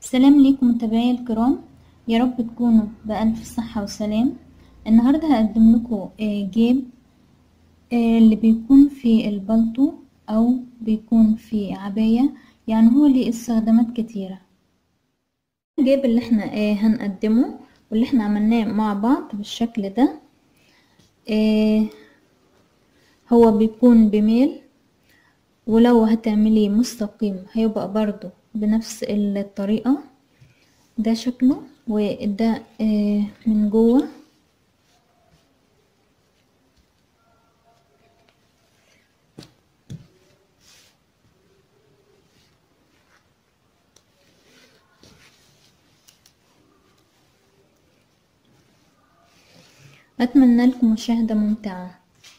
سلام ليكم متابعي الكرام يا رب تكونوا بألف صحة وسلام النهاردة هقدم لكم جيب آه، اللي بيكون في البلطو أو بيكون في عباية يعني هو ليه استخدامات كتيرة الجيب اللي احنا آه، هنقدمه واللي احنا عملناه مع بعض بالشكل ده آه، هو بيكون بميل ولو هتعمليه مستقيم هيبقى برضو بنفس الطريقة ده شكله وده آه، من جوه أتمنى لكم مشاهدة ممتعة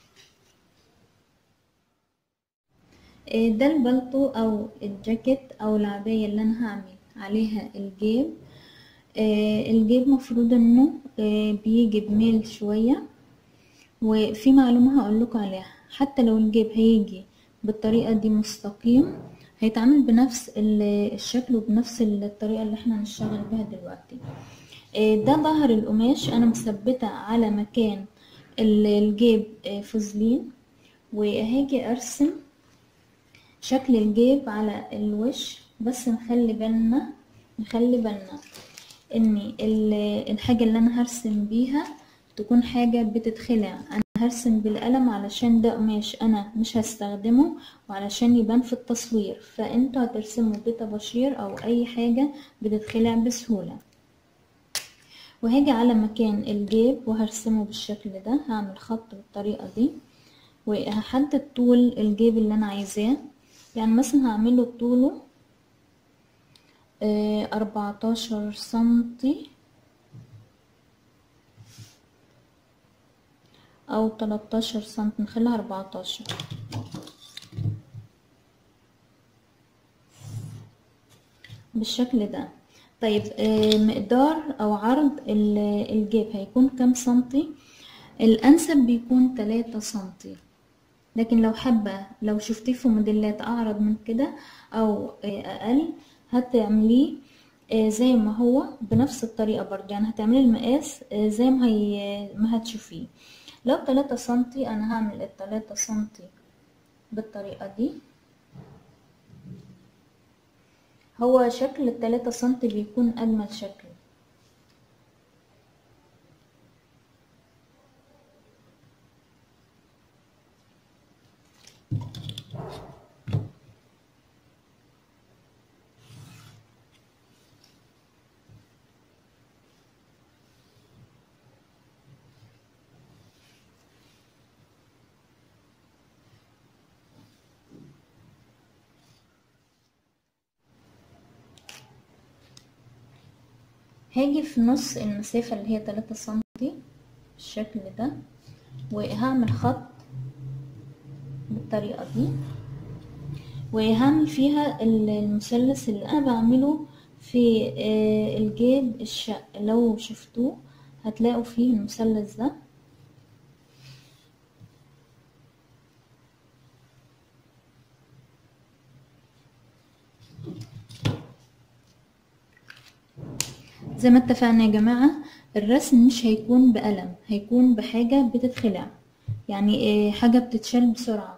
آه، ده البلطو أو الجاكيت أو العباية اللي أنا هعمل عليها الجيب آه، الجيب مفروض انه آه، بيجي بميل شوية وفي معلومة هقولكوا عليها حتى لو الجيب هيجي بالطريقة دي مستقيم هيتعامل بنفس الشكل وبنفس الطريقة اللي احنا هنشتغل بيها دلوقتي ده ظهر القماش انا مثبتة على مكان الجيب فوزلين وهاجي ارسم شكل الجيب على الوش بس نخلي بالنا نخلي بالنا ان الحاجة اللي انا هرسم بيها تكون حاجة بتتخلع انا هرسم بالقلم علشان ده قماش انا مش هستخدمه وعلشان يبان في التصوير فانتوا هترسموا بطباشير او اي حاجة بتتخلع بسهولة وهاجي على مكان الجيب وهرسمه بالشكل ده هعمل خط بالطريقة دي وهحدد طول الجيب اللي انا عايزاه يعني مثلا هعمله طوله أربعتاشر سنتي أو تلاتاشر سنتي نخليها أربعتاشر بالشكل ده طيب مقدار أو عرض الجيب هيكون كام سنتي الأنسب بيكون تلاتة سنتي لكن لو حابة لو شفتيه في موديلات أعرض من كده أو أقل هتعمليه زي ما هو بنفس الطريقة برضه يعني هتعملي المقاس زي ما هي ما هتشوفيه لو تلاتة سنتي أنا هعمل التلاتة سنتي بالطريقة دي هو شكل التلاتة سنتي بيكون أجمل شكل هاجي في نص المسافة اللي هي تلاتة سنتي بالشكل ده وهعمل خط بالطريقة دي وهعمل فيها المثلث اللي انا بعمله في الجيب الشق لو شفتوه هتلاقوا فيه المثلث ده زي ما اتفقنا يا جماعة الرسم مش هيكون بقلم هيكون بحاجة بتتخلع يعني حاجة بتتشال بسرعة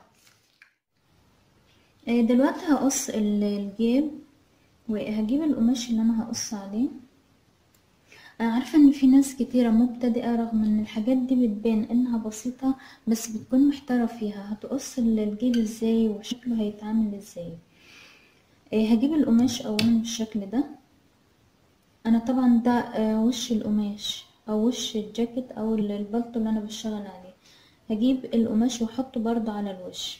دلوقتي هقص الجيب وهجيب القماش اللي انا هقص عليه انا عارفة ان في ناس كتيرة مبتدئة رغم ان الحاجات دي بتبان انها بسيطة بس بتكون محتارة فيها هتقص الجيب ازاي وشكله هيتعامل ازاي هجيب القماش اولا بالشكل ده انا طبعا ده وش القماش او وش الجاكيت او البلطو اللي انا بشتغل عليه هجيب القماش واحطه برضو على الوش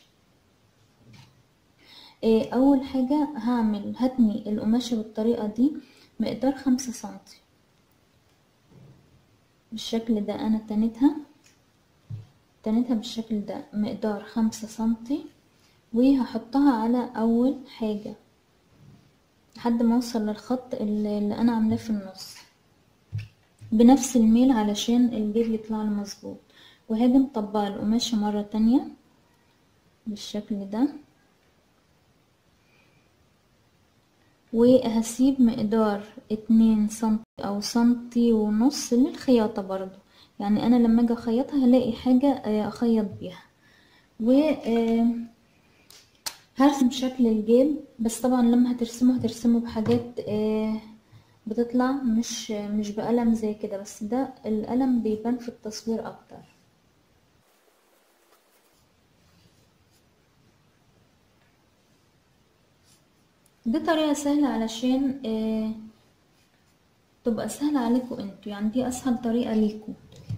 اول حاجة هعمل هتني القماشة بالطريقة دي مقدار خمسة سنتي بالشكل ده انا تنيتها تنيتها بالشكل ده مقدار خمسة سنتي وهحطها على اول حاجة لحد ما اوصل للخط اللي انا عاملاه في النص بنفس الميل علشان الجيب يطلع لي مظبوط وهاجي مطبقه القماشة مرة تانية بالشكل ده وهسيب مقدار اتنين سنتي او سنتي ونص للخياطة برضو يعني انا لما اجي اخيطها هلاقي حاجة اخيط بيها و هرسم شكل الجيب بس طبعا لما هترسمه هترسمه بحاجات بتطلع مش مش بقلم زي كده بس ده القلم بيبان في التصوير اكتر دي طريقة سهلة علشان آه تبقى سهلة عليكم انتوا يعني دي اسهل طريقة ليكم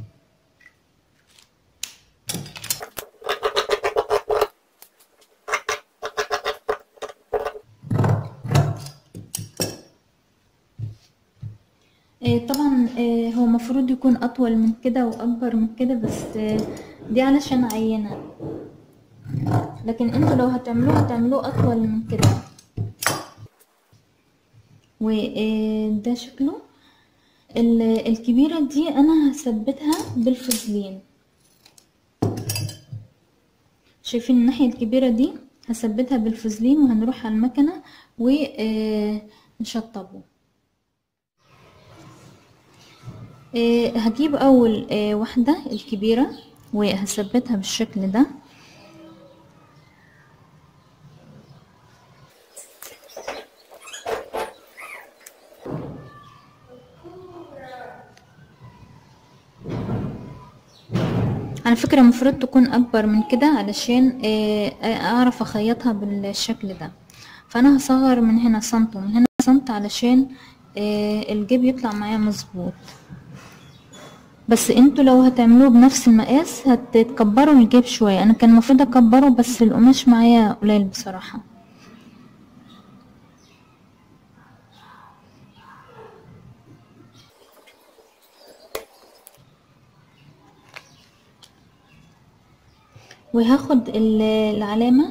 آه طبعا آه هو مفروض يكون اطول من كده واكبر من كده بس دي علشان عينة لكن انتوا لو هتعملوه هتعملوه اطول من كده وده شكله الكبيرة دي انا هثبتها بالفازلين شايفين الناحية الكبيرة دي هثبتها بالفازلين وهنروح على المكنة ونشطبه هجيب اول واحدة الكبيرة وهثبتها بالشكل ده على فكرة المفروض تكون اكبر من كده علشان اعرف اخيطها بالشكل ده فانا هصغر من هنا سنت ومن هنا سنت علشان الجيب يطلع معايا مظبوط بس انتوا لو هتعملوه بنفس المقاس هتكبروا الجيب شوية انا كان المفروض اكبره بس القماش معايا قليل بصراحة وهاخد العلامة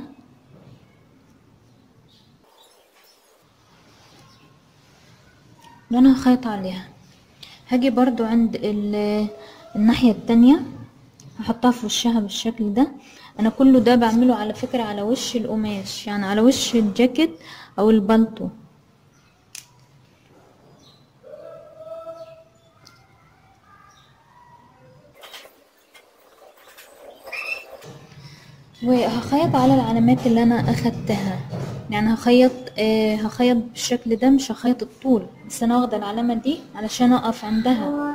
اللي انا هخيط عليها هاجي برضو عند الناحية التانية هحطها في وشها بالشكل ده انا كله ده بعمله على فكرة على وش القماش يعني على وش الجاكيت او البلطو وهخيط على العلامات اللي انا اخدتها يعني هخيط آه هخيط بالشكل ده مش هخيط الطول بس انا واخده العلامه دي علشان اقف عندها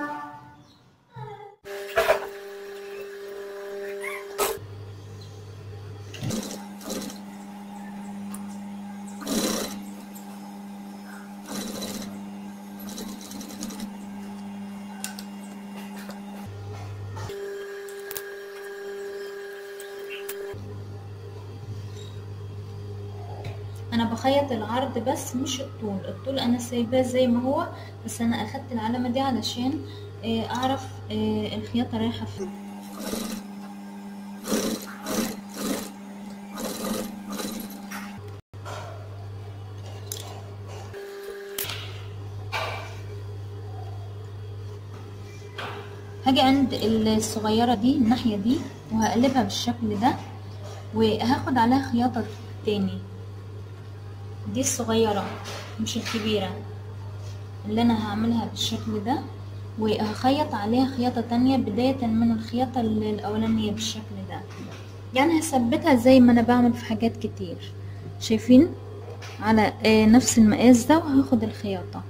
انا بخيط العرض بس مش الطول الطول انا سايباه زي ما هو بس انا اخدت العلامه دي علشان اعرف الخياطه رايحه فين هاجي عند الصغيره دي الناحيه دي وهقلبها بالشكل ده وهاخد عليها خياطه تاني دي الصغيرة مش الكبيرة اللي انا هعملها بالشكل ده وهخيط عليها خياطة تانية بداية من الخياطة الاولانية بالشكل ده يعني هثبتها زي ما انا بعمل في حاجات كتير شايفين على نفس المقاس ده وهاخد الخياطة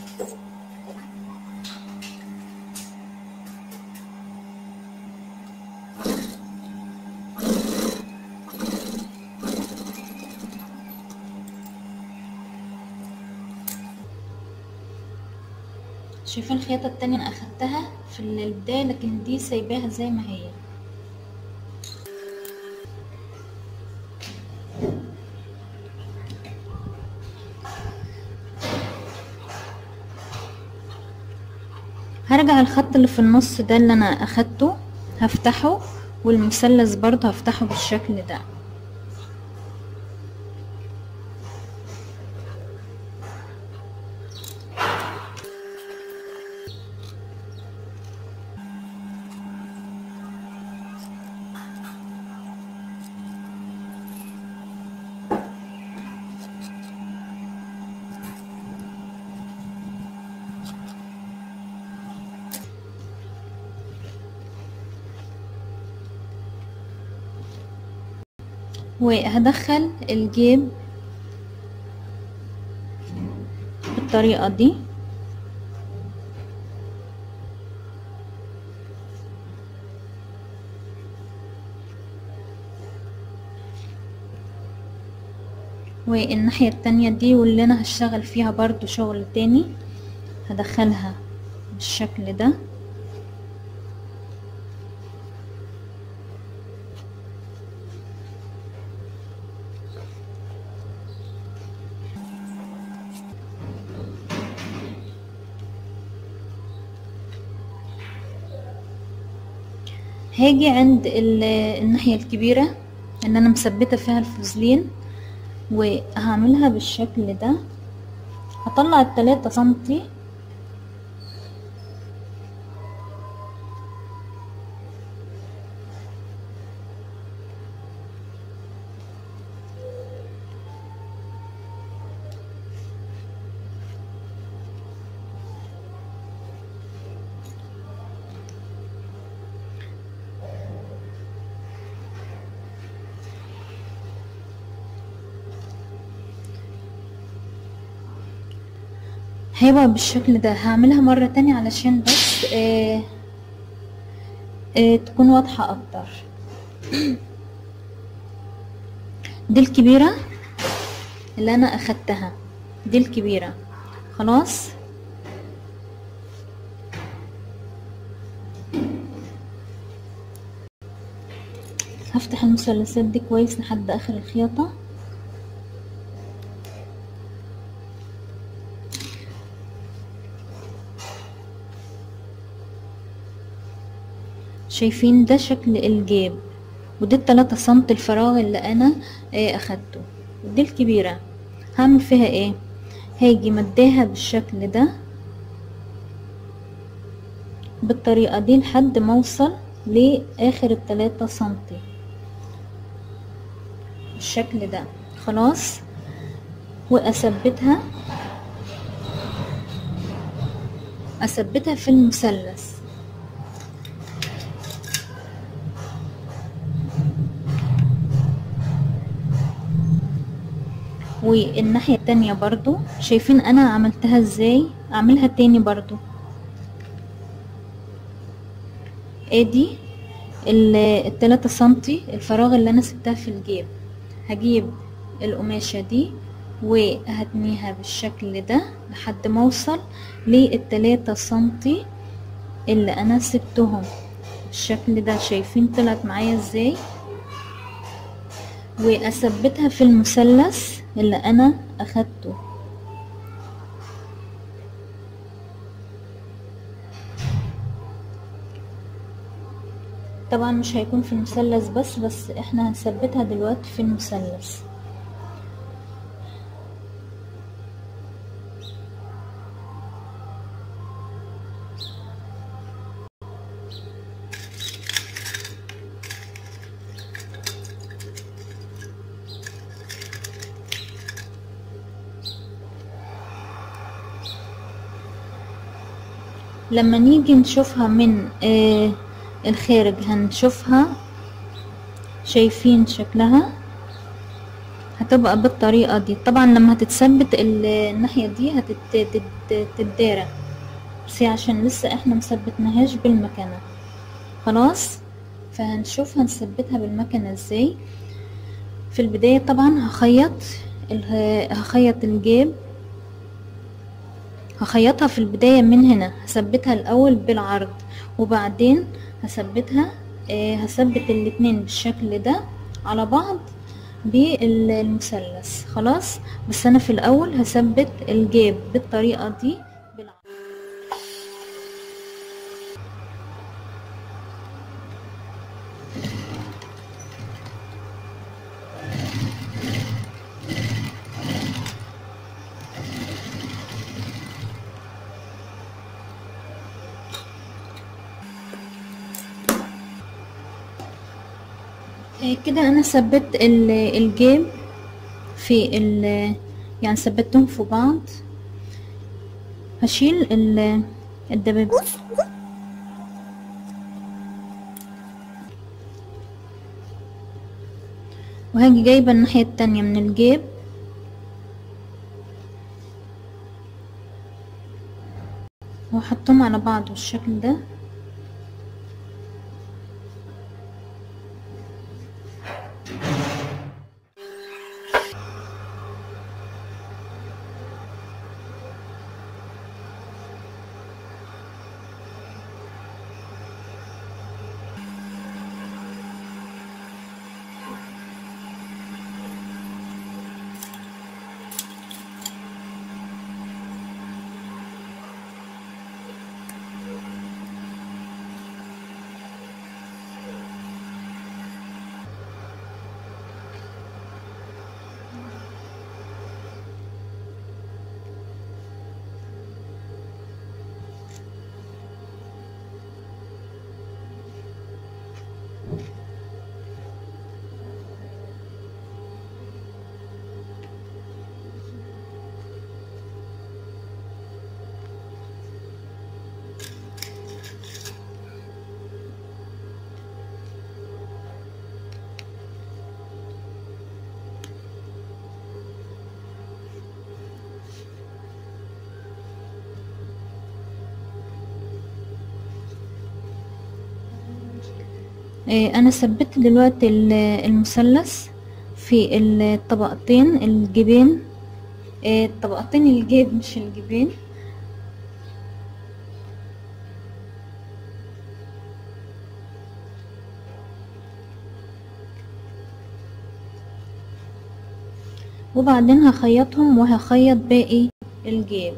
شايفين الخياطة التانية انا اخدتها في البداية لكن دي سايباها زي ما هي هرجع الخط اللي في النص ده اللي انا اخدته هفتحه والمثلث برضه هفتحه بالشكل ده وهدخل الجيب بالطريقة دي والناحية التانية دي واللي انا هشتغل فيها برضو شغل تاني هدخلها بالشكل ده هاجي عند ال- الناحية الكبيرة اللي انا مثبتة فيها الفوزلين وهعملها بالشكل ده هطلع التلاتة سنتي هيبقى بالشكل ده هعملها مرة تانية علشان بس آه آه تكون واضحة اكتر دي الكبيرة اللي انا اخدتها دي الكبيرة خلاص هفتح المثلثات دي كويس لحد اخر الخياطة شايفين ده شكل الجيب ودي التلاتة سنت الفراغ اللي انا آه اخدته ودي الكبيرة هعمل فيها ايه هاجي مداها بالشكل ده بالطريقة دي لحد ما اوصل لاخر التلاتة سنتي بالشكل ده خلاص واثبتها اثبتها في المثلث والناحية التانية برضو شايفين انا عملتها ازاي اعملها تاني برضو ادي ال- التلاتة سنتي الفراغ اللي انا سبتها في الجيب هجيب القماشة دي وهتنيها بالشكل ده لحد ما اوصل للتلاتة سنتي اللي انا سبتهم بالشكل ده شايفين طلعت معايا ازاي واثبتها في المثلث اللي انا اخدته طبعا مش هيكون في المثلث بس بس احنا هنثبتها دلوقتي في المثلث لما نيجي نشوفها من آه الخارج هنشوفها شايفين شكلها هتبقى بالطريقة دي طبعا لما هتتثبت ال- الناحية دي هتتدارى بس هي عشان لسه احنا مثبتناهاش بالمكنة خلاص فهنشوف هنثبتها بالمكنة ازاي في البداية طبعا هخيط ال- هخيط الجيب هخيطها في البداية من هنا هثبتها الأول بالعرض وبعدين هثبتها آه، هثبت الاتنين بالشكل ده على بعض بالمثلث خلاص بس أنا في الأول هثبت الجيب بالطريقة دي بالعرض آه، كده انا ثبت ال- الجيب في ال يعني ثبتهم في بعض هشيل ال- الدبابيس وهاجي جايبة الناحية التانية من الجيب وأحطهم على بعض بالشكل ده إيه، انا ثبت دلوقتي ال- المثلث في الطبقتين الجيبين إيه، الطبقتين الجيب مش الجيبين وبعدين هخيطهم وهخيط باقي الجيب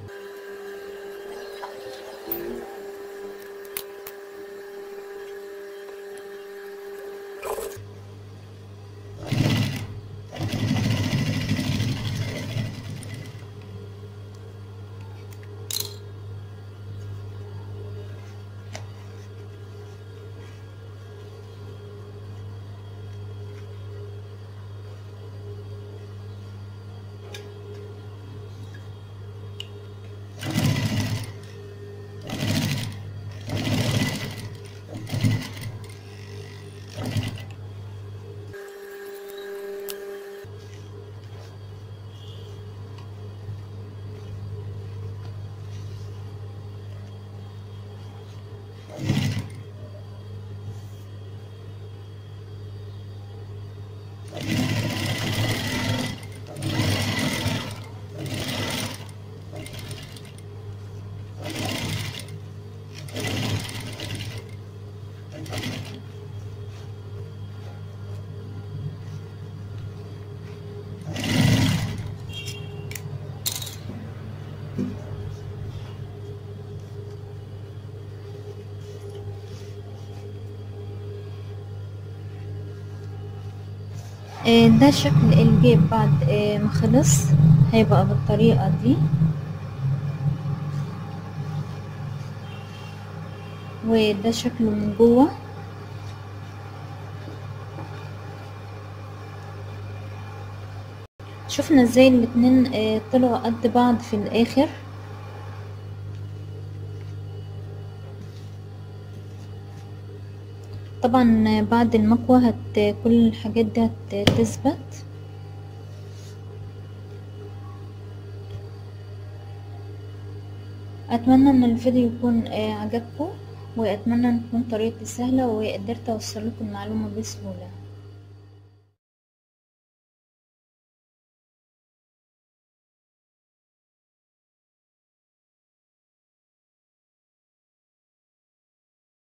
آه، ده شكل الجيب بعد آه، ما خلص هيبقى بالطريقة دي وده شكله من جوه شفنا ازاي الاتنين آه، طلعوا قد بعض في الاخر طبعا بعد المكوى هت كل الحاجات دي هتثبت اتمنى ان الفيديو يكون آه، عجبكم واتمنى ان تكون طريقتي سهله وقدرت اوصل لكم المعلومه بسهوله